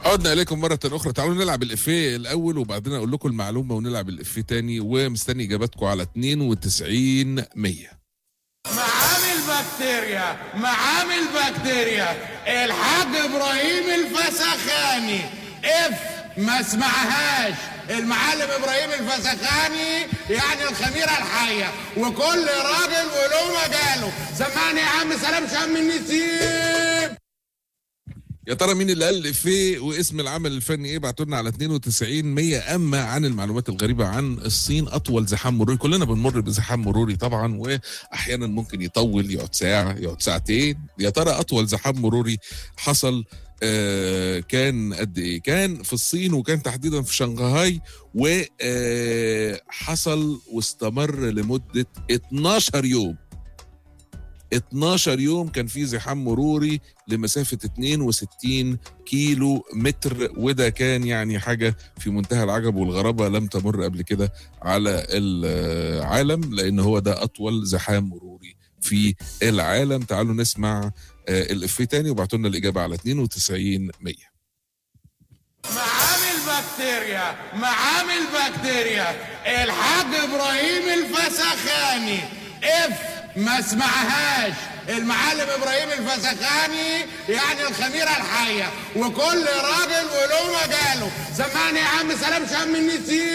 عدنا اليكم مره اخرى تعالوا نلعب الافيه الاول وبعدين اقول لكم المعلومه ونلعب الافيه تاني ومستني اجاباتكم على 92 100 معامل بكتيريا معامل بكتيريا الحاج ابراهيم الفسخاني اف ما اسمعهاش المعلم ابراهيم الفسخاني يعني الخميره الحيه وكل راجل وله مجاله سمعني يا عم سلام شم النسيم يا ترى مين اللي قال الافيه واسم العمل الفني ايه ابعتوا لنا على 92 100 اما عن المعلومات الغريبه عن الصين اطول زحام مروري كلنا بنمر بزحام مروري طبعا واحيانا ممكن يطول يقعد ساعه يقعد ساعتين يا ترى اطول زحام مروري حصل آه كان قد ايه كان في الصين وكان تحديدا في شنغهاي وحصل واستمر لمده 12 يوم 12 يوم كان في زحام مروري لمسافة 62 كيلو متر وده كان يعني حاجة في منتهى العجب والغرابة لم تمر قبل كده على العالم لأن هو ده أطول زحام مروري في العالم تعالوا نسمع الإفيه تاني وبعتوا لنا الإجابة على 92 100 معامل بكتيريا معامل بكتيريا الحاج ابراهيم الفسخاني اف ما اسمعهاش المعلم ابراهيم الفسخاني يعني الخميره الحيه وكل راجل وله مجاله سمعني يا عم سلام شم النسيم